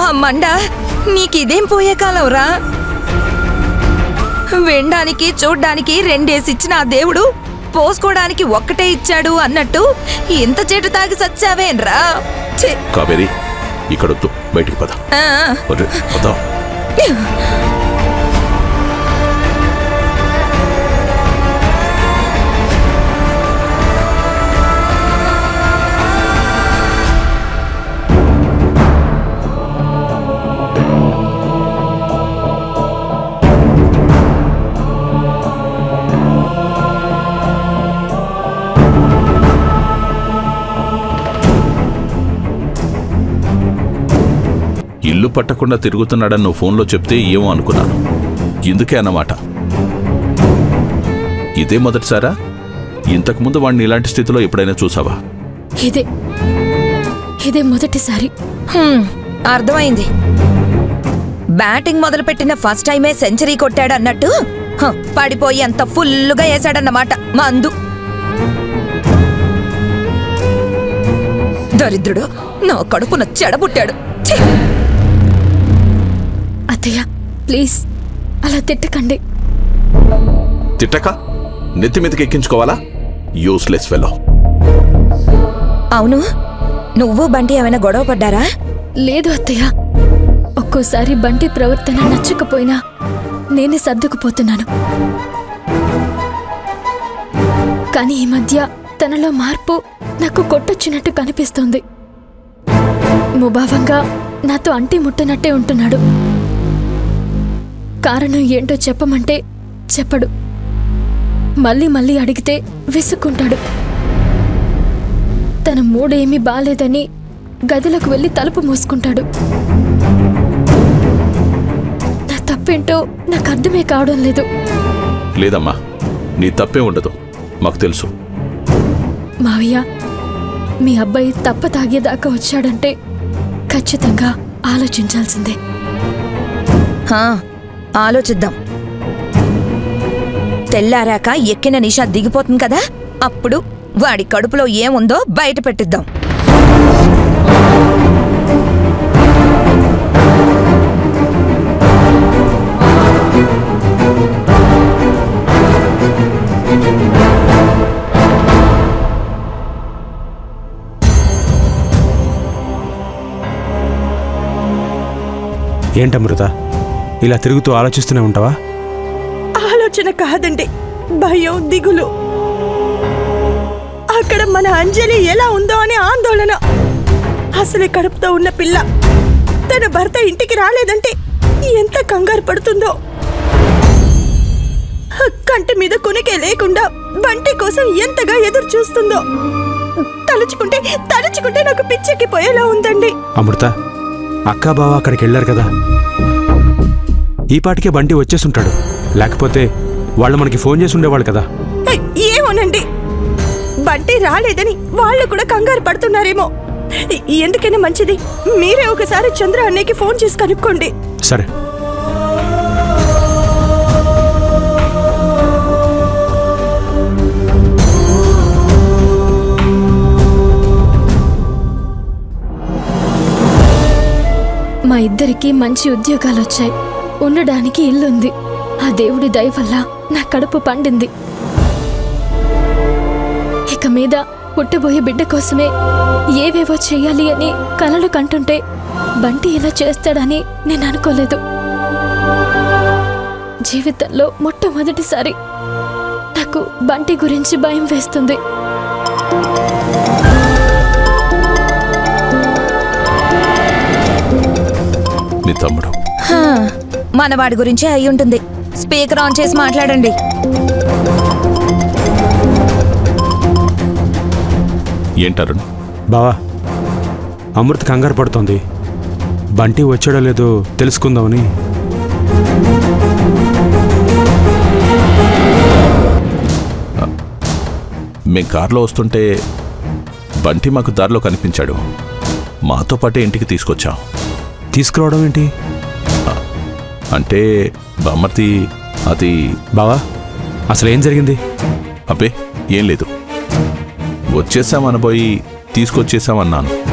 మండ నీకిదేం పోయే కాలంరా వినడానికి చూడ్డానికి రెండేసిచ్చిన ఆ దేవుడు పోసుకోవడానికి ఒక్కటే ఇచ్చాడు అన్నట్టు ఇంత చెట్టు తాగి సచ్చావేన్రా ఛీ! కావేరి ఇక్కడొద్దు బయటికి పద ఆ, ఒరే, పద ఇల్లు పట్టకుండా తిరుగుతున్నాడని నువ్వు ఫోన్లో చెప్తే ఏమో అనుకున్నాను ఇందుకే అన్నమాట ఇదే మొదటిసారా ఇంతకుముందు వాడిని ఇలాంటి స్థితిలో ఎప్పుడైనా చూసావా ఇదే ఇదే మొదటిసారి హ్మ్, అర్థమైంది బ్యాటింగ్ మొదలుపెట్టిన ఫస్ట్ టైమే సెంచరీ కొట్టాడన్నట్టు హ, పడిపోయి అంత ఫుల్లుగా వేశాడన్నమాట మందు దరిద్రుడు నా కడుపున చెడబుట్టాడు ఛీ! అత్తయ్య ప్లీజ్ అలా తిట్టకండి తిట్టక నెత్తి మీదకి ఎక్కించుకోవాలా యూస్లెస్ ఫెలో అవును నువ్వు బంటి ఏమైనా గొడవ పడ్డారా లేదు అత్తయ్య ఒక్కోసారి బంటి ప్రవర్తన నచ్చకపోయినా నేనే సర్దుకుపోతున్నాను కానీ ఈ మధ్య తనలో మార్పు నాకు కొట్టొచ్చినట్టు కనిపిస్తోంది ముభావంగా నాతో అంటి ముట్టనట్టే ఉంటున్నాడు కారణం ఏంటో చెప్పమంటే చెప్పడు మళ్ళీ మళ్ళీ అడిగితే విసుక్కుంటాడు తన మూడేమీ బాలేదని గదిలోకి వెళ్ళి తలుపు మూసుకుంటాడు నా తప్పేంటో నాకు అర్థమే కావడం లేదు లేదమ్మా నీ తప్పే ఉండదు మాకు తెలుసు మావయ్య మీ అబ్బాయి తప్ప తాగేదాకా వచ్చాడంటే ఖచ్చితంగా ఆలోచించాల్సిందే హా, ఆలోచిద్దాం తెల్లారాక ఎక్కిన నిషా దిగిపోతుంది కదా అప్పుడు వాడి కడుపులో ఏముందో బయట పెట్టిద్దాం ఏంటమృత ఇలా తిరుగుతూ ఆలోచిస్తూనే ఉంటావా ఆలోచన కాదండి భయం దిగులు అక్కడ మన అంజలి ఎలా ఉందో అనే ఆందోళన అసలే కడుపుతో ఉన్న పిల్ల తన భర్త ఇంటికి రాలేదంటే ఎంత కంగారు పడుతుందో కంటి మీద కొనికే లేకుండా బంటి కోసం ఎంతగా ఎదురు చూస్తుందో తలుచుకుంటే తలుచుకుంటే నాకు పిచ్చెక్కిపోయేలా ఉందండి అమృత అక్కా బావ అక్కడికి వెళ్ళారు కదా ఈ పాటికే బంటి వచ్చేసుంటాడు లేకపోతే వాళ్ళు మనకి ఫోన్ చేసి ఉండేవాళ్ళు కదా హే, ఏమోనండి బంటి రాలేదని వాళ్ళు కూడా కంగారు పడుతున్నారేమో ఎ- ఎందుకైనా మంచిది మీరే ఒకసారి చంద్ర అన్నయ్యకి ఫోన్ చేసి కనుక్కోండి సరే మా ఇద్దరికి మంచి ఉద్యోగాలు వచ్చాయి ఉండడానికి ఇల్లుంది ఆ దేవుడి దయ వల్ల నా కడుపు పండింది ఇక మీద పుట్టబోయే బిడ్డ కోసమే ఏవేవో చెయ్యాలి అని కలలు కంటుంటే బంటి ఇలా చేస్తాడని నేను అనుకోలేదు జీవితంలో మొట్టమొదటిసారి నాకు బంటి గురించి భయం వేస్తుంది నీ తమ్ముడు హా, మన వాడి గురించే అయి ఉంటుంది స్పీకర్ ఆన్ చేసి మాట్లాడండి ఏంటరుణ్ బావా అమృత కంగారు పడుతోంది బంటి వచ్చాడో లేదో తెలుసుకుందామని మేం కారులో వస్తుంటే బంటి మాకు దారిలో కనిపించాడు మాతో పాటే ఇంటికి తీసుకొచ్చాం తీసుకురావడం ఏంటి అంటే బామ్మర్తి అది బావా అసలు ఏం జరిగింది అబ్బే ఏం లేదు వచ్చేసామనబోయి తీసుకొచ్చేసామన్నాను